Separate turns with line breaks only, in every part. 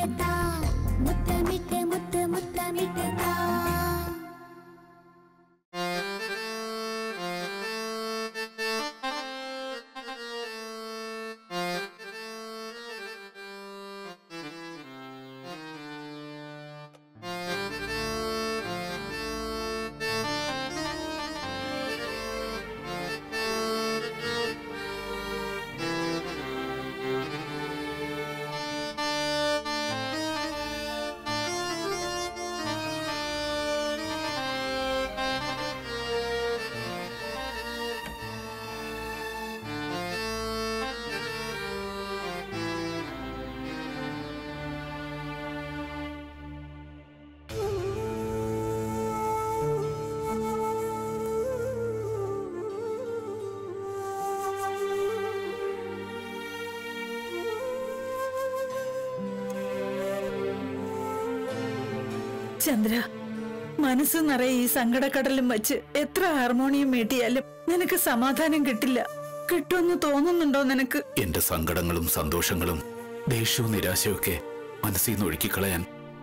താ മുത്തമിട്ട് മുത്ത് മുത്തമിട്ട് താ
ചന്ദ്ര മനസ്സ് നിറയെ ഈ സങ്കടക്കടലും വച്ച് എത്ര ഹാർമോണിയം മീട്ടിയാലും നിനക്ക് സമാധാനം കിട്ടില്ല കിട്ടുമെന്ന് തോന്നുന്നുണ്ടോ നിനക്ക്
എന്റെ സങ്കടങ്ങളും സന്തോഷങ്ങളും ദേഷ്യവും നിരാശയൊക്കെ മനസ്സിൽ നിന്ന് ഒഴുക്കിക്കളയാൻ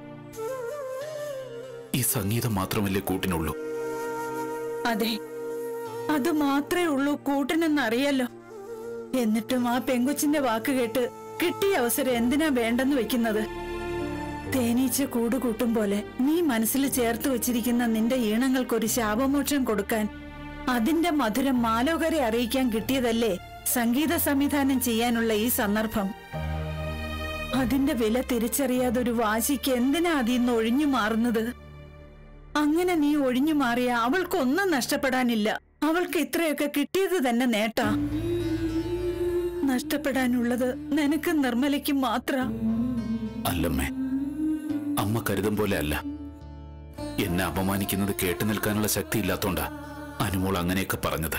ഈ സംഗീതം മാത്രമല്ലേ കൂട്ടിനുള്ളൂ
അതെ അത് മാത്രമേ ഉള്ളൂ കൂട്ടിനെന്നറിയാലോ എന്നിട്ടും ആ പെങ്കൊച്ചിന്റെ വാക്ക് കേട്ട് കിട്ടിയ അവസരം എന്തിനാ വേണ്ടെന്ന് വെക്കുന്നത് തേനീച്ച കൂട് കൂട്ടും പോലെ നീ മനസ്സിൽ ചേർത്ത് വച്ചിരിക്കുന്ന നിന്റെ ഈണങ്ങൾക്കൊരു ശാപമോക്ഷം കൊടുക്കാൻ അതിന്റെ മധുരം മാലോകരെ അറിയിക്കാൻ കിട്ടിയതല്ലേ സംഗീത സംവിധാനം ചെയ്യാനുള്ള ഈ സന്ദർഭം അതിന്റെ വില തിരിച്ചറിയാതെ ഒരു വാശിക്ക് എന്തിനാ അതിന്ന് ഒഴിഞ്ഞു മാറുന്നത് അങ്ങനെ നീ ഒഴിഞ്ഞു മാറിയ അവൾക്കൊന്നും നഷ്ടപ്പെടാനില്ല അവൾക്ക് ഇത്രയൊക്കെ കിട്ടിയത് തന്നെ നേട്ടാ നഷ്ടപ്പെടാനുള്ളത് നിനക്ക് നിർമ്മലയ്ക്കും മാത്ര
അല്ലമ്മേ അമ്മ കരുതും പോലെ അല്ല എന്നെ അപമാനിക്കുന്നത് കേട്ടു നിൽക്കാനുള്ള ശക്തി ഇല്ലാത്തോണ്ടാ അനുമോൾ അങ്ങനെയൊക്കെ പറഞ്ഞത്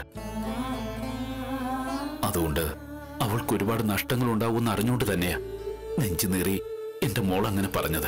അതുകൊണ്ട് അവൾക്ക് ഒരുപാട് നഷ്ടങ്ങൾ ഉണ്ടാവുമെന്ന് അറിഞ്ഞുകൊണ്ട് തന്നെയാ നെഞ്ചു നീറി എന്റെ മോൾ അങ്ങനെ പറഞ്ഞത്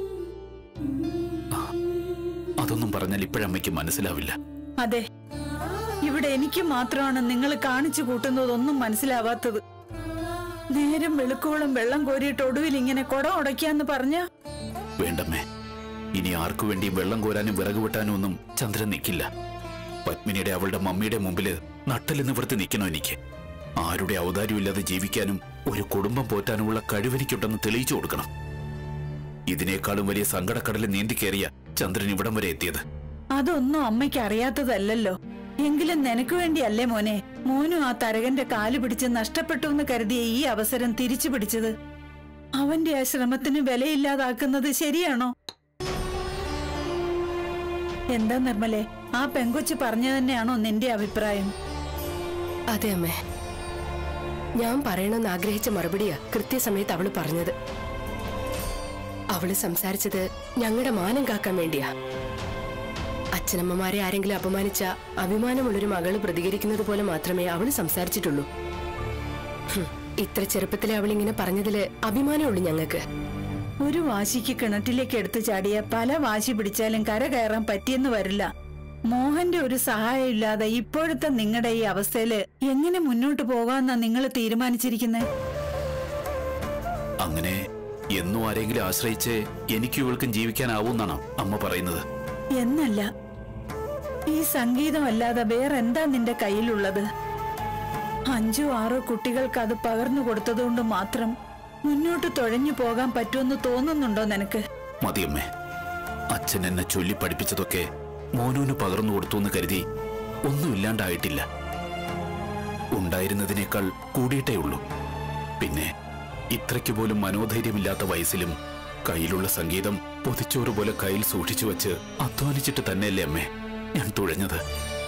ആ, അതൊന്നും പറഞ്ഞാൽ ഇപ്പോഴമ്മയ്ക്ക് മനസ്സിലാവില്ല
അതെ ഇവിടെ എനിക്ക് മാത്രമാണ് നിങ്ങൾ കാണിച്ചു കൂട്ടുന്നതൊന്നും മനസ്സിലാവാത്തത് നേരം വെളുക്കോളം വെള്ളം കോരിയിട്ട് ഒടുവിൽ ഇങ്ങനെ കുടം ഉടയ്ക്കാന്ന് പറഞ്ഞ
വേണ്ടമ്മേ ഇനി ആർക്കു വേണ്ടിയും വെള്ളം കോരാനും വിറക് വെട്ടാനും ഒന്നും ചന്ദ്രൻ നിൽക്കില്ല പത്മിനിയുടെ അവളുടെ മമ്മിയുടെ മുമ്പില് നട്ടല് നിവർത്തി നിൽക്കണോ എനിക്ക് ആരുടെ ഔദാര്യമില്ലാതെ ജീവിക്കാനും ഒരു കുടുംബം പോറ്റാനുമുള്ള കഴിവെനിക്കുണ്ടെന്ന് തെളിയിച്ചു കൊടുക്കണം ഇതിനേക്കാളും വലിയ സങ്കടക്കടലിൽ നീന്തിക്കേറിയ ചന്ദ്രൻ ഇവിടം വരെ എത്തിയത്
അതൊന്നും അമ്മയ്ക്ക് അറിയാത്തതല്ലല്ലോ എങ്കിലും നിനക്ക് വേണ്ടിയല്ലേ മോനെ മോനും ആ തരകന്റെ കാല് പിടിച്ച് നഷ്ടപ്പെട്ടു എന്ന് കരുതിയ ഈ അവസരം തിരിച്ചു പിടിച്ചത് അവന്റെ ആ ശ്രമത്തിന് വിലയില്ലാതാക്കുന്നത് ശരിയാണോ എന്താ നിർമ്മലേ ആ പെങ്കൊച്ച് പറഞ്ഞു തന്നെയാണോ നിന്റെ അഭിപ്രായം
അതെ അമ്മേ ഞാൻ പറയണമെന്ന് ആഗ്രഹിച്ച മറുപടിയാ കൃത്യസമയത്ത് അവള് പറഞ്ഞത് അവള് സംസാരിച്ചത് ഞങ്ങളുടെ മാനം കാക്കാൻ വേണ്ടിയാ അച്ഛനമ്മമാരെ ആരെങ്കിലും അപമാനിച്ച അഭിമാനമുള്ളൊരു മകള് പ്രതികരിക്കുന്നത് പോലെ മാത്രമേ അവള് സംസാരിച്ചിട്ടുള്ളൂ ഹും, ഇത്ര ചെറുപ്പത്തിലെ അവളിങ്ങനെ പറഞ്ഞതില് അഭിമാനമുള്ളൂ ഞങ്ങൾക്ക്
ഒരു വാശിക്ക് കിണറ്റിലേക്ക് എടുത്തു ചാടിയ പല വാശി പിടിച്ചാലും കര കയറാൻ പറ്റിയെന്ന് വരില്ല മോഹന്റെ ഒരു സഹായം ഇല്ലാതെ ഇപ്പോഴത്തെ നിങ്ങളുടെ ഈ അവസ്ഥയില് എങ്ങനെ മുന്നോട്ട് പോകാന്നാ നിങ്ങൾ തീരുമാനിച്ചിരിക്കുന്നത്
അങ്ങനെ എന്നും ആരെങ്കിലും ആശ്രയിച്ച് എനിക്കും ഇവൾക്കും ജീവിക്കാനാവൂന്നാണോ അമ്മ പറയുന്നത്
എന്നല്ല ഈ സംഗീതമല്ലാതെ വേറെന്താ നിന്റെ കയ്യിലുള്ളത് അഞ്ചോ ആറോ കുട്ടികൾക്ക് അത് പകർന്നു കൊടുത്തതുകൊണ്ട് മാത്രം മുന്നോട്ട് തുഴഞ്ഞു പോകാൻ പറ്റുമെന്ന് തോന്നുന്നുണ്ടോ നിനക്ക്
മതിയമ്മേ അച്ഛൻ എന്നെ ചൊല്ലി പഠിപ്പിച്ചതൊക്കെ മോനൂന് പകർന്നു കൊടുത്തു എന്ന് കരുതി ഒന്നുമില്ലാണ്ടായിട്ടില്ല ഉണ്ടായിരുന്നതിനേക്കാൾ കൂടിയിട്ടേ ഉള്ളൂ പിന്നെ ഇത്രയ്ക്ക് പോലും മനോധൈര്യമില്ലാത്ത വയസ്സിലും കയ്യിലുള്ള സംഗീതം പൊതിച്ചോറ് പോലെ കയ്യിൽ സൂക്ഷിച്ചു വെച്ച് അധ്വാനിച്ചിട്ട് തന്നെയല്ലേ അമ്മേ ഞാൻ തുഴഞ്ഞത്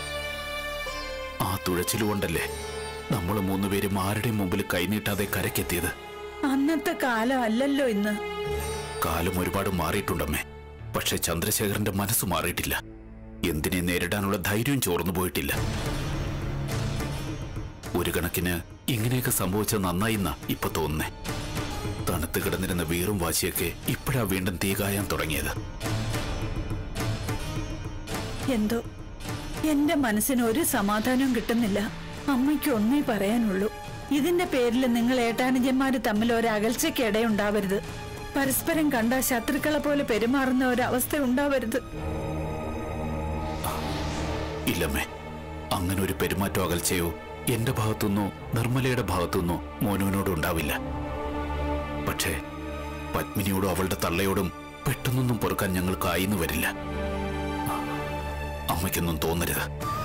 ആ തുഴച്ചിലുകൊണ്ടല്ലേ നമ്മൾ മൂന്നുപേരും ആരുടെയും മുമ്പിൽ കൈനീട്ടാതെ കരക്കെത്തിയത്
അന്നത്തെ കാലം അല്ലല്ലോ ഇന്ന്
കാലം ഒരുപാട് മാറിയിട്ടുണ്ടമ്മേ പക്ഷെ ചന്ദ്രശേഖരന്റെ മനസ്സ് മാറിയിട്ടില്ല എന്തിനെ നേരിടാനുള്ള ധൈര്യവും ചോർന്നു പോയിട്ടില്ല ഒരു കണക്കിന് ഇങ്ങനെയൊക്കെ സംഭവിച്ചത് നന്നായിന്നാ ഇപ്പൊ തോന്നുന്നേ തണുത്ത് കിടന്നിരുന്ന വീറും വാശിയൊക്കെ ഇപ്പോഴാ വീണ്ടും തീ കായാൻ തുടങ്ങിയത്
എന്തോ എന്റെ മനസ്സിന് ഒരു സമാധാനവും കിട്ടുന്നില്ല അമ്മയ്ക്ക് ഒന്നേ പറയാനുള്ളൂ ഇതിന്റെ പേരിൽ നിങ്ങൾ ഏട്ടാനുജന്മാര് തമ്മിൽ ഒരകൽച്ചയ്ക്ക് ഇടയുണ്ടാവരുത് പരസ്പരം കണ്ട ശത്രുക്കളെ പോലെ പെരുമാറുന്ന ഒരവസ്ഥ ഉണ്ടാവരുത്
ഇല്ലമ്മേ അങ്ങനെ ഒരു പെരുമാറ്റം അകൽച്ചയോ എന്റെ ഭാഗത്തുനിന്നോ നിർമ്മലയുടെ ഭാഗത്തുനിന്നോ മോനുവിനോട് ഉണ്ടാവില്ല പക്ഷേ പത്മിനിയോടും അവളുടെ തള്ളയോടും പെട്ടെന്നൊന്നും പൊറുക്കാൻ ഞങ്ങൾക്കായിന്ന് വരില്ല അമ്മയ്ക്കൊന്നും തോന്നരുത്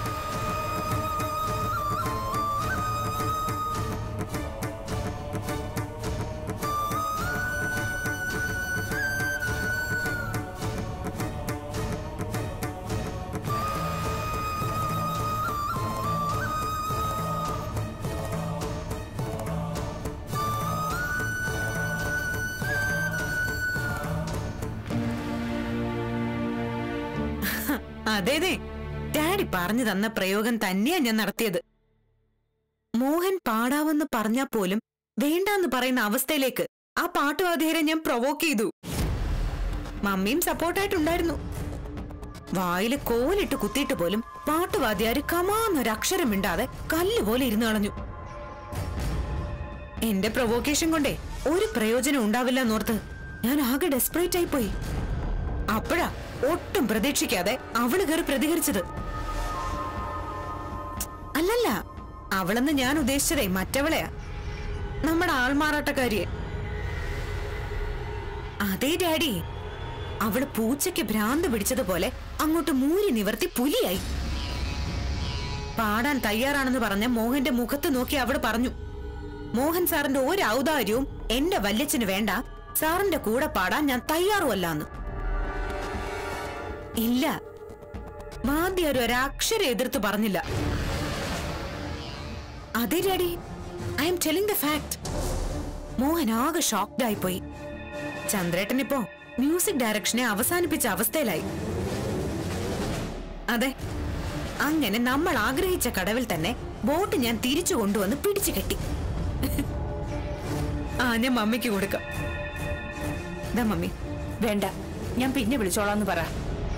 അതേതെ ഡാഡി പറഞ്ഞു തന്ന പ്രയോഗം തന്നെയാ ഞാൻ നടത്തിയത് മോഹൻ പാടാവെന്ന് പറഞ്ഞാ പോലും വേണ്ടാന്ന് പറയുന്ന അവസ്ഥയിലേക്ക് ആ പാട്ടുവാദ്യരെ ഞാൻ പ്രൊവോക്ക് ചെയ്തു മമ്മിയും സപ്പോർട്ടായിട്ടുണ്ടായിരുന്നു വായില് കോലിട്ട് കുത്തിയിട്ട് പോലും പാട്ടുവാദ്യാര് കമാന്നൊരു അക്ഷരം മിണ്ടാതെ കല്ല് പോലെ ഇരുന്ന് കളഞ്ഞു എന്റെ പ്രൊവോക്കേഷൻ കൊണ്ടേ ഒരു പ്രയോജനം ഉണ്ടാവില്ല എന്നോർത്ത് ഞാൻ ആകെ ഡെസ്പറേറ്റ് ആയി പോയി അപ്പോഴാ ഒട്ടും പ്രതീക്ഷിക്കാതെ അവള് കയറി പ്രതികരിച്ചത് അല്ലല്ല അവളെന്ന് ഞാൻ ഉദ്ദേശിച്ചതേ മറ്റവളെയാ നമ്മുടെ ആൾമാറാട്ടക്കാരിയെ അതേ ഡാഡി അവള് പൂച്ചയ്ക്ക് ഭ്രാന്ത് പിടിച്ചതുപോലെ അങ്ങോട്ട് മൂരി നിവർത്തി പുലിയായി പാടാൻ തയ്യാറാണെന്ന് പറഞ്ഞ മോഹന്റെ മുഖത്ത് നോക്കി അവള് പറഞ്ഞു മോഹൻ സാറിന്റെ ഒരു ഔദാര്യവും എന്റെ വല്യച്ഛന് വേണ്ട സാറിന്റെ കൂടെ പാടാൻ ഞാൻ തയ്യാറുമല്ലാന്ന് ഇല്ല വാദ്യാർ ഒരക്ഷരം എതിർത്ത് പറഞ്ഞില്ല അതെ daddy I'm telling the fact Mohan ആകെ ഷോക്ഡ് ആയിപ്പോയി ചന്ദ്രേട്ടൻ ഇപ്പോ മ്യൂസിക് ഡയറക്ഷനെ അവസാനിപ്പിച്ച അവസ്ഥയിലായി അതെ അങ്ങനെ നമ്മൾ ആഗ്രഹിച്ച കടവിൽ തന്നെ ബോട്ട് ഞാൻ തിരിച്ചു കൊണ്ടുവന്ന് പിടിച്ചു കെട്ടി ആ ഞാൻ മമ്മിക്ക് കൊടുക്കാം ദാ മമ്മി
വേണ്ട ഞാൻ പിന്നെ വിളിച്ചോളാന്ന് പറ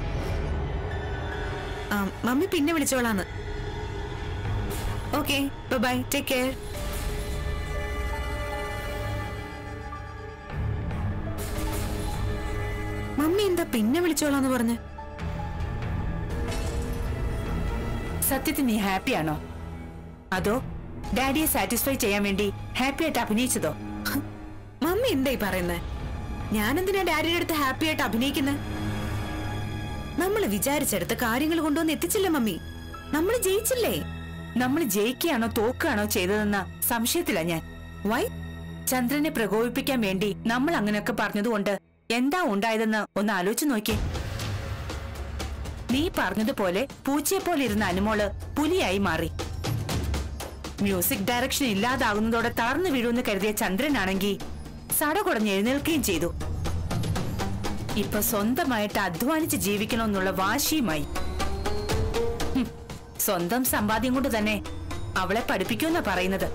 ആ, മമ്മി പിന്നെ വിളിച്ചോളാന്ന് okay bye take care mummy എന്താ പിന്നെ വിളിച്ചോളാന്ന് പറഞ്ഞ്
സത്യത്തിൽ നീ ഹാപ്പിയാണോ അതോ ഡാഡിയെ സാറ്റിസ്ഫൈ ചെയ്യാൻ വേണ്ടി ഹാപ്പി ആയിട്ട് അഭിനയിച്ചതോ
മമ്മി എന്തായി പറയുന്നേ ഞാനെന്തിനാ ഡാഡിയുടെ അടുത്ത് ഹാപ്പി ആയിട്ട് അഭിനയിക്കുന്നത് നമ്മൾ വിചാരിച്ചെടുത്ത് കാര്യങ്ങൾ കൊണ്ടുവന്ന് എത്തിച്ചില്ല മമ്മി നമ്മൾ ജയിച്ചില്ലേ
നമ്മൾ ജയിക്കുകയാണോ തോക്കുകയാണോ ചെയ്തതെന്ന സംശയത്തില ഞാൻ
വൈ
ചന്ദ്രനെ പ്രകോപിപ്പിക്കാൻ വേണ്ടി നമ്മൾ അങ്ങനെയൊക്കെ പറഞ്ഞതുകൊണ്ട് എന്താ ഉണ്ടായതെന്ന് ഒന്ന് ആലോചിച്ച് നോക്കിയേ നീ പറഞ്ഞതുപോലെ പൂച്ചയെ പോലെ ഇരുന്ന അനുമോള് പുലിയായി മാറി മ്യൂസിക് ഡയറക്ഷൻ ഇല്ലാതാകുന്നതോടെ തളർന്നു വീഴുമെന്ന് കരുതിയ ചന്ദ്രനാണെങ്കിൽ സടകുടഞ്ഞ് എഴുന്നേൽക്കുകയും ചെയ്തു ഇപ്പൊ സ്വന്തമായിട്ട് അധ്വാനിച്ച് ജീവിക്കണമെന്നുള്ള വാശിയുമായി ഹും, സ്വന്തം സമ്പാദ്യം കൊണ്ട് തന്നെ അവളെ പഠിപ്പിക്കുമെന്നാ പറയുന്നത്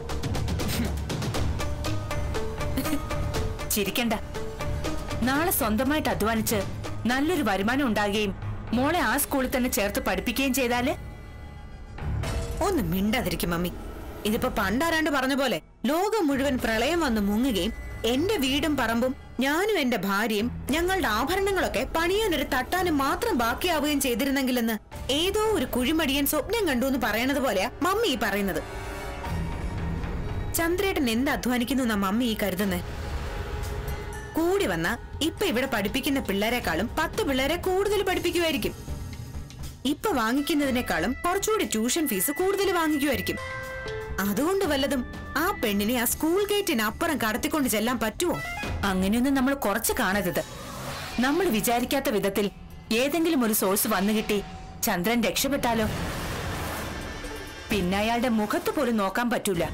ചിരിക്കണ്ട നാളെ സ്വന്തമായിട്ട് അധ്വാനിച്ച് നല്ലൊരു വരുമാനം ഉണ്ടാകുകയും മോളെ ആ സ്കൂളിൽ തന്നെ ചേർത്ത് പഠിപ്പിക്കുകയും ചെയ്താല്
ഒന്ന് മിണ്ടാതിരിക്കും മമ്മി ഇതിപ്പോ പണ്ടാരാണ്ട് പറഞ്ഞ പോലെ ലോകം മുഴുവൻ പ്രളയം വന്ന് മുങ്ങുകയും എന്റെ വീടും പറമ്പും ഞാനും എന്റെ ഭാര്യയും ഞങ്ങളുടെ ആഭരണങ്ങളൊക്കെ പണിയാനൊരു തട്ടാനും മാത്രം ബാക്കിയാവുകയും ചെയ്തിരുന്നെങ്കിലെന്ന് ഏതോ ഒരു കുഴിമടിയൻ സ്വപ്നം കണ്ടു എന്ന് പറയണത് പോലെയാ മമ്മി ഈ പറയുന്നത് ചന്ദ്രേട്ടൻ എന്ത് അധ്വാനിക്കുന്നു എന്നാ മമ്മി ഈ കരുതുന്നേ കൂടി വന്ന ഇപ്പൊ ഇവിടെ പഠിപ്പിക്കുന്ന പിള്ളേരെക്കാളും പത്ത് പിള്ളേരെ കൂടുതൽ പഠിപ്പിക്കുമായിരിക്കും ഇപ്പൊ വാങ്ങിക്കുന്നതിനേക്കാളും കുറച്ചുകൂടി ട്യൂഷൻ ഫീസ് കൂടുതൽ വാങ്ങിക്കുമായിരിക്കും അതുകൊണ്ട് വല്ലതും ആ പെണ്ണിനെ ആ സ്കൂൾ ഗേറ്റിന് അപ്പുറം കടത്തിക്കൊണ്ട് ചെല്ലാൻ പറ്റുമോ
അങ്ങനെയൊന്നും നമ്മൾ കുറച്ച് കാണരുത് നമ്മൾ വിചാരിക്കാത്ത വിധത്തിൽ ഏതെങ്കിലും ഒരു സോഴ്സ് വന്നു കിട്ടി ചന്ദ്രൻ രക്ഷപ്പെട്ടാലോ പിന്നെ അയാളുടെ മുഖത്ത് പോലും നോക്കാൻ പറ്റൂല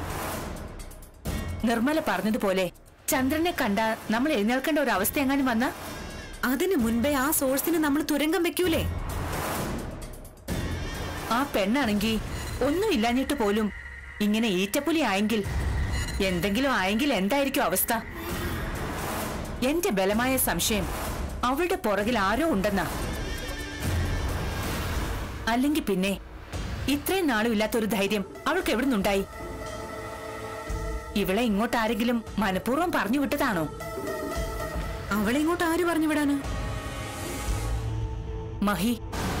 നിർമ്മല പറഞ്ഞതുപോലെ ചന്ദ്രനെ കണ്ട നമ്മൾ എഴുന്നേൽക്കേണ്ട ഒരു അവസ്ഥ എങ്ങാനും വന്ന
അതിനു മുൻപേ ആ സോഴ്സിന് നമ്മൾ തുരങ്കം വെക്കൂലേ
ആ പെണ്ണാണെങ്കി ഒന്നും ഇല്ലാഞ്ഞിട്ട് പോലും ഇങ്ങനെ ഈറ്റപ്പുലി ആയെങ്കിൽ എന്തെങ്കിലും ആയെങ്കിൽ എന്തായിരിക്കും അവസ്ഥ എന്റെ ബലമായ സംശയം അവളുടെ പുറകിൽ ആരോ ഉണ്ടെന്നാ അല്ലെങ്കിൽ പിന്നെ ഇത്രയും നാളും ഇല്ലാത്തൊരു ധൈര്യം അവൾക്ക് എവിടുന്നുണ്ടായി ഇവളെ ഇങ്ങോട്ട് ആരെങ്കിലും മനഃപൂർവ്വം പറഞ്ഞു വിട്ടതാണോ
അവളെ ഇങ്ങോട്ട് ആര് പറഞ്ഞു വിടാന്
മഹി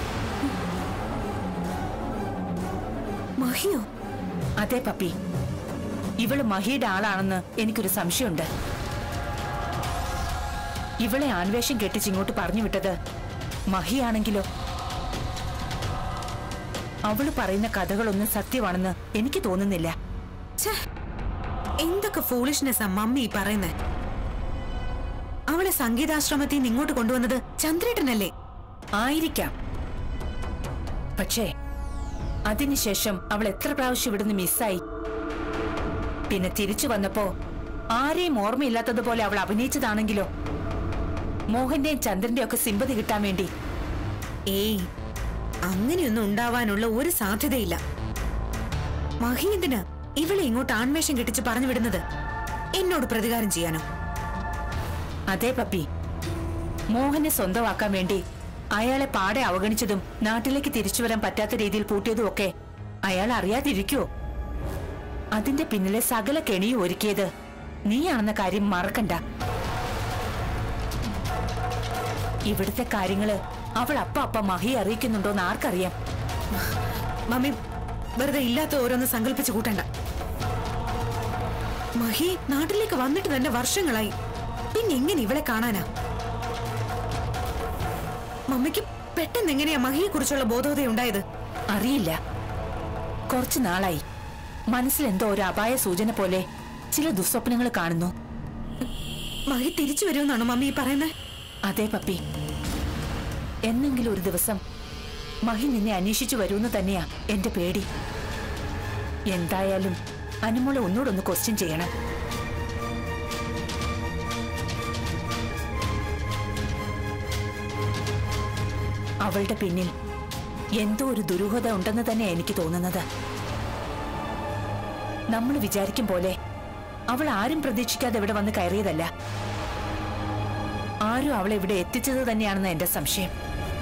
മഹിയോ
അതെ പപ്പി ഇവള് മഹിയുടെ ആളാണെന്ന് എനിക്കൊരു സംശയമുണ്ട് ഇവളെ ആൺവേഷം കെട്ടിച്ച് ഇങ്ങോട്ട് പറഞ്ഞു വിട്ടത് മഹിയാണെങ്കിലോ അവള് പറയുന്ന കഥകളൊന്നും സത്യമാണെന്ന് എനിക്ക് തോന്നുന്നില്ല
ഛേ, എന്തൊക്കെ ഫൂളിഷ്നെസ് ആ മമ്മി ഈ പറയുന്നേ അവളെ സംഗീതാശ്രമത്തിൽ നിന്ന് ഇങ്ങോട്ട് കൊണ്ടുവന്നത് ചന്ദ്രേട്ടനല്ലേ
ആയിരിക്കാം പക്ഷേ അതിനുശേഷം അവൾ എത്ര പ്രാവശ്യം ഇവിടുന്ന് മിസ്സായി പിന്നെ തിരിച്ചു വന്നപ്പോ ആരെയും ഓർമ്മയില്ലാത്തതുപോലെ അവൾ അഭിനയിച്ചതാണെങ്കിലോ മോഹന്റെയും ചന്ദ്രന്റെയും ഒക്കെ സിമ്പതി കിട്ടാൻ വേണ്ടി
ഏയ് അങ്ങനെയൊന്നും ഉണ്ടാവാനുള്ള ഒരു സാധ്യതയില്ല മഹി എന്തിനാ ഇവളെ ഇങ്ങോട്ട് ആൺവേഷം കെട്ടിച്ച് പറഞ്ഞു വിടുന്നത് എന്നോട് പ്രതികാരം ചെയ്യാനോ
അതെ പപ്പി മോഹനെ സ്വന്തമാക്കാൻ വേണ്ടി അയാളെ പാടെ അവഗണിച്ചതും നാട്ടിലേക്ക് തിരിച്ചു വരാൻ പറ്റാത്ത രീതിയിൽ പൂട്ടിയതും ഒക്കെ അയാൾ അറിയാതിരിക്കോ അതിന്റെ പിന്നിലെ സകല കെണിയും ഒരുക്കിയത് നീയാണെന്ന കാര്യം മറക്കണ്ട ഇവിടുത്തെ കാര്യങ്ങള് അവൾ അപ്പ അപ്പ മഹി അറിയിക്കുന്നുണ്ടോന്ന് ആർക്കറിയാം
മമ്മി വെറുതെ ഇല്ലാത്ത ഓരോന്ന് സങ്കല്പിച്ച് കൂട്ടണ്ട മഹി നാട്ടിലേക്ക് വന്നിട്ട് തന്നെ വർഷങ്ങളായി പിന്നെ എങ്ങനെ ഇവളെ കാണാനാ മമ്മിക്ക് പെട്ടെന്ന് എങ്ങനെയാ മഹിയെ കുറിച്ചുള്ള ബോധോദയം ഉണ്ടായത്
അറിയില്ല കുറച്ചു നാളായി മനസ്സിൽ എന്തോ ഒരു അപായ സൂചന പോലെ ചില ദുസ്വപ്നങ്ങൾ കാണുന്നു
മഹി തിരിച്ചു വരുമെന്നാണോ മമ്മി ഈ പറയുന്നത്
അതെ പപ്പി എന്നെങ്കിലും ഒരു ദിവസം മഹി നിന്നെ അന്വേഷിച്ചു വരുമെന്ന് തന്നെയാ എന്റെ പേടി എന്തായാലും അനുമോളെ ഒന്നുകൂടൊന്ന് ക്വസ്റ്റ്യൻ ചെയ്യണം അവളുടെ പിന്നിൽ എന്തോ ഒരു ദുരൂഹത ഉണ്ടെന്ന് തന്നെയാ എനിക്ക് തോന്നുന്നത് നമ്മൾ വിചാരിക്കും പോലെ അവൾ ആരും പ്രതീക്ഷിക്കാതെ ഇവിടെ വന്ന് കയറിയതല്ല ആരും അവളെ ഇവിടെ എത്തിച്ചത് തന്നെയാണെന്ന് എന്റെ സംശയം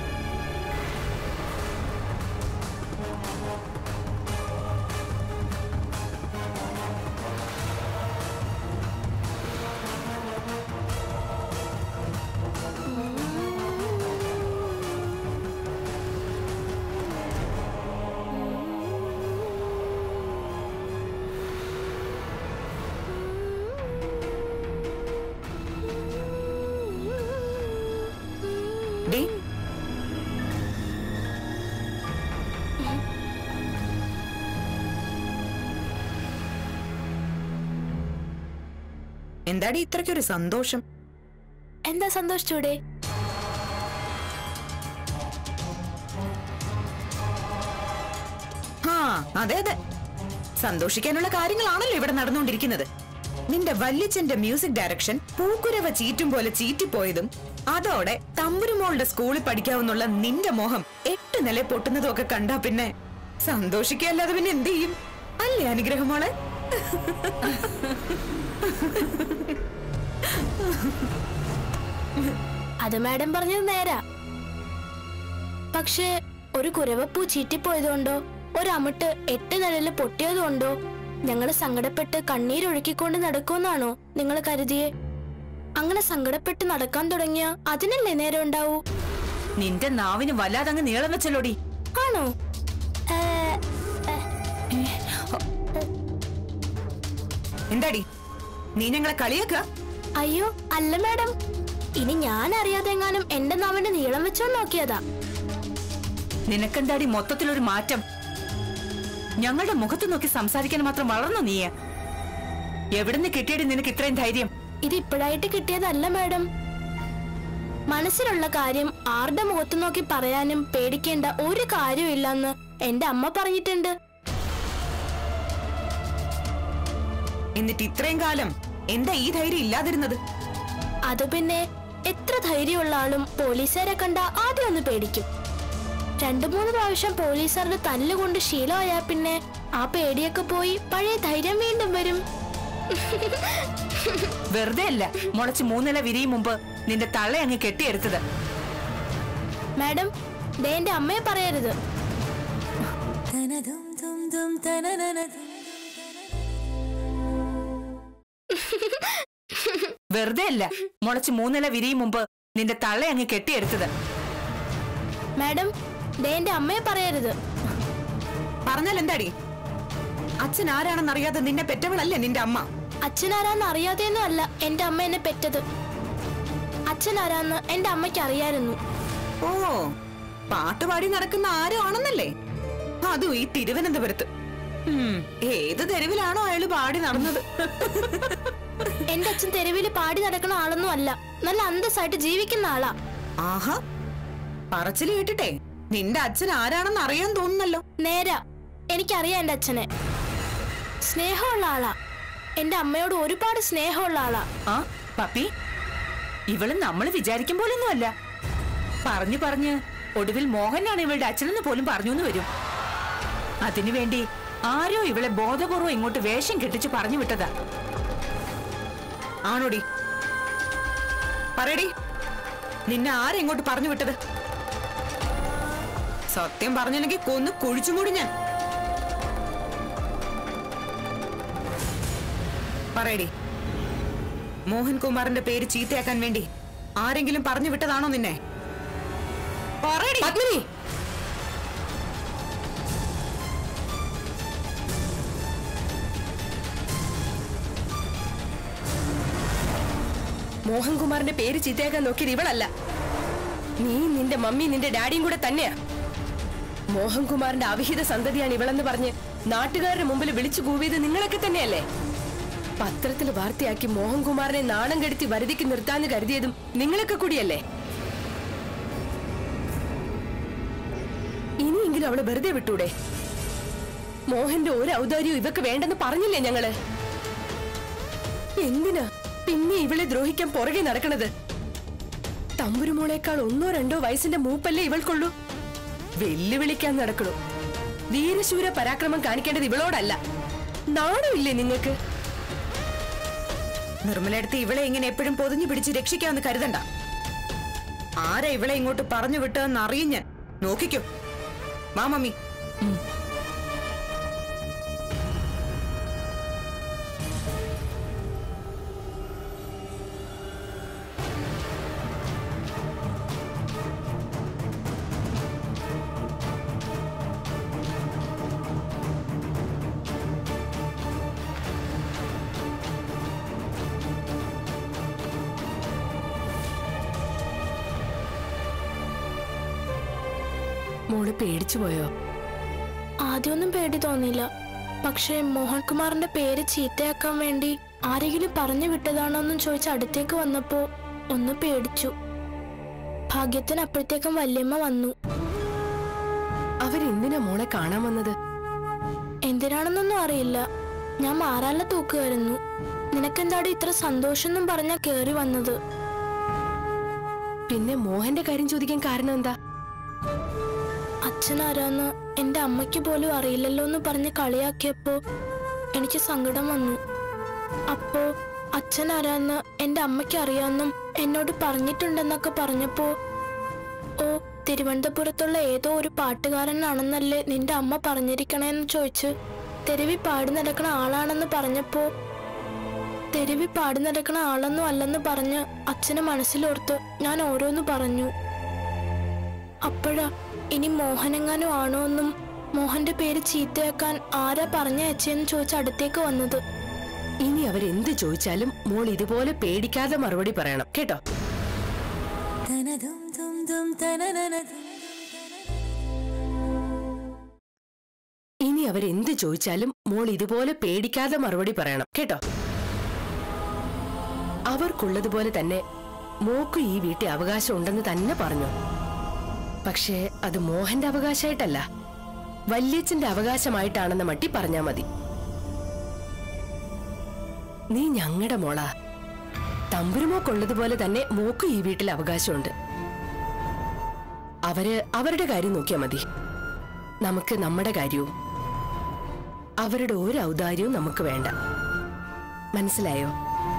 ഡേ എന്താടി ഇത്രയ്ക്കൊരു സന്തോഷം
എന്താ സന്തോഷിച്ചൂടെ
ആ അതെ അതെ സന്തോഷിക്കാനുള്ള കാര്യങ്ങളാണല്ലോ ഇവിടെ നടന്നുകൊണ്ടിരിക്കുന്നത് നിന്റെ വല്യച്ഛന്റെ മ്യൂസിക് ഡയറക്ഷൻ പൂക്കുരവ ചീറ്റും പോലെ ചീറ്റിപ്പോയതും അതോടെ തമ്പുരുമോളുടെ സ്കൂളിൽ പഠിക്കാവുന്നുള്ള നിന്റെ മോഹം എട്ട് നില പൊട്ടുന്നതും ഒക്കെ കണ്ടാ പിന്നെ സന്തോഷിക്കല്ലാതെ പിന്നെ എന്ത് ചെയ്യും അല്ലേ അനുഗ്രഹമോളെ
അത് മാഡം പറഞ്ഞത് നേരാ പക്ഷേ ഒരു കുരവപ്പൂ ചീറ്റിപ്പോയതുകൊണ്ടോ ഒരു അമിട്ട് എട്ട് നിലയിൽ പൊട്ടിയതുകൊണ്ടോ ഞങ്ങൾ സങ്കടപ്പെട്ട് കണ്ണീരൊഴുക്കിക്കൊണ്ട് നടക്കുമെന്നാണോ നിങ്ങൾ കരുതിയേ അങ്ങനെ സങ്കടപ്പെട്ട് നടക്കാൻ തുടങ്ങിയ അതിനല്ലേ നേരം ഉണ്ടാവൂ
നിന്റെ നാവിന് വല്ലാതങ്ങ് നീളം വെച്ചല്ലോടി
ആണോ ഏ,
എന്താടി നീ ഞങ്ങളെ കളിയാക്കുക
അയ്യോ അല്ല മാഡം ഇനി ഞാൻ അറിയാതെ എങ്ങാനും എന്റെ നാവിന്റെ നീളം വെച്ചോ നോക്കിയതാ
നിനക്കെന്താടി മൊത്തത്തിലൊരു മാറ്റം ഞങ്ങളുടെ മുഖത്ത് നോക്കി സംസാരിക്കാൻ മാത്രം വളർന്നു നീ എവിടുന്ന് കിട്ടിയടി നിനക്ക് ഇത്രയും ധൈര്യം
ഇത് ഇപ്പോഴായിട്ട് കിട്ടിയതല്ല മാഡം മനസ്സിലുള്ള കാര്യം ആരുടെ മുഖത്ത് നോക്കി പറയാനും പേടിക്കേണ്ട ഒരു കാര്യമില്ലെന്ന് എന്റെ അമ്മ പറഞ്ഞിട്ടുണ്ട്
എന്നിട്ട് ഇത്രയും കാലം എന്താ ഈ ധൈര്യം ഇല്ലാതിരുന്നത്
അത് പിന്നെ എത്ര ധൈര്യമുള്ള ആളും പോലീസുകാരെ കണ്ട ആദ്യം ഒന്ന് പേടിക്കും രണ്ടു മൂന്ന് പ്രാവശ്യം പോലീസുകാരുടെ തല്ലുകൊണ്ട് ശീലമായാ പിന്നെ ആ പേടിയൊക്കെ പോയി പഴയ ധൈര്യം വീണ്ടും വരും
വെറുതെ അല്ല മുളച്ച് മൂന്നില വിരിയും മുമ്പ് നിന്റെ തള്ള അങ്ങ് കെട്ടിയെടുത്തത്
മാഡം ദേ എന്റെ അമ്മയെ പറയരുത്
വെറുതെ അല്ല മുളച്ച് മൂന്നില വിരിയും മുമ്പ് നിന്റെ തള്ള അങ്ങ് കെട്ടിയെടുത്തത്
മാഡം ദേ എന്റെ അമ്മയെ പറയരുത്
പറഞ്ഞാൽ എന്താടി അച്ഛൻ ആരാണെന്നറിയാതെ നിന്നെ പെറ്റവളല്ലേ നിന്റെ അമ്മ
അച്ഛനാരാന്ന് അറിയാതെയൊന്നും അല്ല എന്റെ അമ്മ എന്നെ പെറ്റത് അച്ഛനാരാന്ന് എന്റെ അമ്മയ്ക്ക് അറിയായിരുന്നു
ഓ പാട്ടുപാടി നടക്കുന്ന ആരും ആണെന്നല്ലേ അതും ഈ തിരുവനന്തപുരത്ത് ഉം, ഏത് തെരുവിലാണോ അയാള് പാടി നടന്നത്
എന്റെ അച്ഛൻ തെരുവിൽ പാടി നടക്കുന്ന ആളൊന്നും അല്ല നല്ല അന്തസ്സായിട്ട് ജീവിക്കുന്ന ആളാ
ആഹാ പറച്ചില് കേട്ടിട്ടെ നിന്റെ അച്ഛൻ ആരാണെന്ന് അറിയാൻ തോന്നുന്നല്ലോ
നേരാ എനിക്കറിയാം എന്റെ അച്ഛനെ സ്നേഹമുള്ള ആളാ എന്റെ അമ്മയോട് ഒരുപാട് സ്നേഹമുള്ള ആളാ
ആ പപ്പി ഇവള് നമ്മൾ വിചാരിക്കും പോലൊന്നും അല്ല പറഞ്ഞു പറഞ്ഞ് ഒടുവിൽ മോഹനാണ് ഇവളുടെ അച്ഛനെന്ന് പോലും പറഞ്ഞു എന്ന് വരും അതിനുവേണ്ടി ആരോ ഇവളെ ബോധപൂർവ്വം ഇങ്ങോട്ട് വേഷം കെട്ടിച്ച് പറഞ്ഞു വിട്ടതാ
ആണോടി പറയടി നിന്നെ ആരെങ്ങോട്ട് പറഞ്ഞു വിട്ടത് സത്യം പറഞ്ഞില്ലെങ്കിൽ കൊന്ന് കുഴിച്ചും കൂടി ഞാൻ പറയടി മോഹൻകുമാറിന്റെ പേര് ചീത്തയാക്കാൻ വേണ്ടി ആരെങ്കിലും പറഞ്ഞു വിട്ടതാണോ നിന്നെ പറയടി
പത്മിനി മോഹൻകുമാറിന്റെ പേര് ചീത്തയാക്കാൻ നോക്കിയത് ഇവളല്ല നീ നിന്റെ മമ്മി നിന്റെ ഡാഡിയും കൂടെ തന്നെയാ മോഹൻകുമാറിന്റെ അവിഹിത സന്തതിയാണ് ഇവളെന്ന് പറഞ്ഞ് നാട്ടുകാരുടെ മുമ്പിൽ വിളിച്ചു കൂവിയത് നിങ്ങളൊക്കെ തന്നെയല്ലേ പത്രത്തിൽ വാർത്തയാക്കി മോഹൻകുമാറിനെ നാണം കെടുത്തി വരുതിക്ക് നിർത്താന്ന് കരുതിയതും നിങ്ങളൊക്കെ കൂടിയല്ലേ ഇനിയെങ്കിലും അവളെ വെറുതെ വിട്ടൂടെ മോഹന്റെ ഒരു ഔദാര്യവും ഇവക്ക് വേണ്ടെന്ന് പറഞ്ഞില്ലേ ഞങ്ങള് എന്തിനാ പിന്നെ ഇവളെ ദ്രോഹിക്കാൻ പുറകെ നടക്കണത് തമ്പുരുമോളേക്കാൾ ഒന്നോ രണ്ടോ വയസ്സിന്റെ മൂപ്പല്ലേ ഇവൾക്കുള്ളൂ വെല്ലുവിളിക്കാൻ നടക്കണു വീരശൂര പരാക്രമം കാണിക്കേണ്ടത് ഇവളോടല്ല നാണമില്ലേ നിങ്ങൾക്ക്
നിർമ്മലടുത്ത് ഇവളെ ഇങ്ങനെ എപ്പോഴും പൊതിഞ്ഞു പിടിച്ച് രക്ഷിക്കാമെന്ന് കരുതണ്ട ആരാ ഇവളെ ഇങ്ങോട്ട് പറഞ്ഞു വിട്ടതെന്ന് അറിയും ഞാൻ നോക്കിക്കോ വാ മമ്മി
മോള് പേടിച്ചു പോയോ
ആദ്യമൊന്നും പേടി തോന്നിയില്ല പക്ഷേ മോഹൻകുമാറിന്റെ പേര് ചീത്തയാക്കാൻ വേണ്ടി ആരെങ്കിലും പറഞ്ഞു വിട്ടതാണോന്നും ചോദിച്ച് അടുത്തേക്ക് വന്നപ്പോ ഒന്ന് പേടിച്ചു ഭാഗ്യത്തിന് അപ്പോഴത്തേക്കും വല്യമ്മ വന്നു
അവരെന്തിനാ മോളെ കാണാൻ വന്നത്
എന്തിനാണെന്നൊന്നും അറിയില്ല ഞാൻ മാറാല തൂക്കുമായിരുന്നു നിനക്കെന്താടി ഇത്ര സന്തോഷം എന്നും പറഞ്ഞാ കേറി വന്നത്
പിന്നെ മോഹന്റെ കാര്യം ചോദിക്കാൻ കാരണം എന്താ
അച്ഛനാരാന്ന് എന്റെ അമ്മയ്ക്ക് പോലും അറിയില്ലല്ലോ എന്ന് പറഞ്ഞ് കളിയാക്കിയപ്പോ എനിക്ക് സങ്കടം വന്നു അപ്പോ അച്ഛനാരാന്ന് എന്റെ അമ്മയ്ക്ക് അറിയാമെന്നും എന്നോട് പറഞ്ഞിട്ടുണ്ടെന്നൊക്കെ പറഞ്ഞപ്പോ ഓ തിരുവനന്തപുരത്തുള്ള ഏതോ ഒരു പാട്ടുകാരനാണെന്നല്ലേ നിന്റെ അമ്മ പറഞ്ഞിരിക്കണേന്ന് ചോദിച്ച് തെരുവി പാടി നടക്കണ ആളാണെന്ന് പറഞ്ഞപ്പോ തെരുവി പാടി നടക്കണ ആളൊന്നും അല്ലെന്ന് പറഞ്ഞ് അച്ഛനെ മനസ്സിലോർത്ത് ഞാൻ ഓരോന്ന് പറഞ്ഞു അപ്പോഴാ ഇനി മോഹനെങ്ങാനും ആണോ എന്നും മോഹന്റെ പേര് ചീത്തയാക്കാൻ ആരാ പറഞ്ഞയച്ചെന്ന് ചോദിച്ച് അടുത്തേക്ക് വന്നത്
ഇനി അവരെന്ത് ചോദിച്ചാലും മോൾ ഇതുപോലെ പേടിക്കാതെ മറുപടി പറയണം കേട്ടോ ഇനി അവരെന്ത് ചോദിച്ചാലും മോൾ ഇതുപോലെ പേടിക്കാതെ മറുപടി പറയണം കേട്ടോ അവർക്കുള്ളതുപോലെ തന്നെ മോക്കും ഈ വീട്ടിൽ അവകാശം ഉണ്ടെന്ന് തന്നെ പറഞ്ഞു പക്ഷേ അത് മോഹന്റെ അവകാശമായിട്ടല്ല വല്യച്ഛന്റെ അവകാശമായിട്ടാണെന്ന മട്ടി പറഞ്ഞാ മതി നീ ഞങ്ങളുടെ മോളാ തമ്പുരുമോക്കുള്ളതുപോലെ തന്നെ മോക്കും ഈ വീട്ടിൽ അവകാശമുണ്ട് അവര് അവരുടെ കാര്യം നോക്കിയാ മതി നമുക്ക് നമ്മുടെ കാര്യവും അവരുടെ ഒരു ഔദാര്യവും നമുക്ക് വേണ്ട മനസ്സിലായോ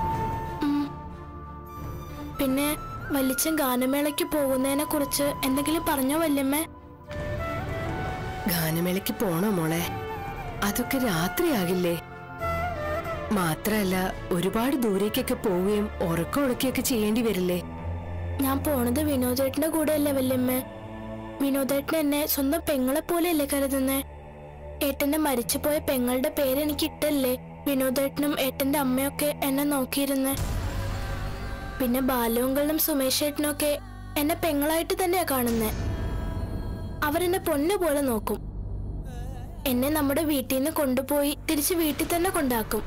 പിന്നെ വല്യച്ഛൻ ഗാനമേളയ്ക്ക് പോകുന്നതിനെ കുറിച്ച് എന്തെങ്കിലും പറഞ്ഞോ വല്യമ്മേ
ഗാനമേളയ്ക്ക് പോണോ മോളെ അതൊക്കെ രാത്രിയാകില്ലേ മാത്രല്ല ഒരുപാട് ദൂരേക്കൊക്കെ പോവുകയും ഉറക്കം ഉറക്കുകയൊക്കെ ചെയ്യേണ്ടി വരില്ലേ
ഞാൻ പോണത് വിനോദേട്ടന്റെ കൂടെയല്ലേ വല്യമ്മ വിനോദേട്ടൻ എന്നെ സ്വന്തം പെങ്ങളെ പോലെയല്ലേ കരുതുന്നേ ഏട്ടന്റെ മരിച്ചുപോയ പെങ്ങളുടെ പേര് എനിക്ക് ഇട്ടല്ലേ വിനോദേട്ടനും ഏട്ടന്റെ അമ്മയൊക്കെ എന്നെ നോക്കിയിരുന്നേ പിന്നെ ബാലുവങ്കളും സുമേഷ് ഏട്ടനും ഒക്കെ എന്നെ പെങ്ങളായിട്ട് തന്നെയാ കാണുന്നേ അവരെന്നെ പൊന്നു പോലെ നോക്കും എന്നെ നമ്മുടെ വീട്ടിൽ നിന്ന് കൊണ്ടുപോയി തിരിച്ച് വീട്ടിൽ തന്നെ കൊണ്ടാക്കും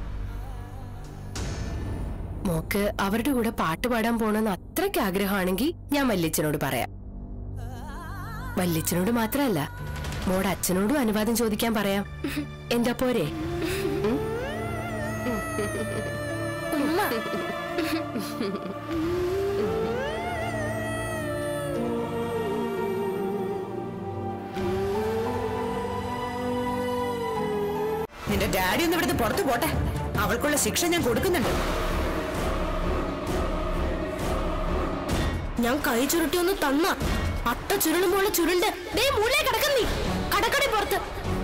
മോക്ക് അവരുടെ കൂടെ പാട്ട് പാടാൻ പോണെന്ന് അത്രയ്ക്ക് ആഗ്രഹമാണെങ്കിൽ ഞാൻ വല്യച്ഛനോട് പറയാം വല്യച്ഛനോട് മാത്രമല്ല മോടെ അച്ഛനോടും അനുവാദം ചോദിക്കാൻ പറയാം എന്താ പോരെ
ഉമ്മ
നിന്റെ ഡാഡി ഒന്ന് ഇവിടുന്ന് പുറത്തു പോട്ടെ അവൾക്കുള്ള ശിക്ഷ ഞാൻ കൊടുക്കുന്നുണ്ട്
ഞാൻ കൈ ചുരുട്ടി ഒന്ന് തന്ന അട്ട ചുരുളും പോലെ ചുരുണ്ട് ദേ മൂലേ കിടക്കുന്നീ കടക്കടി പുറത്ത്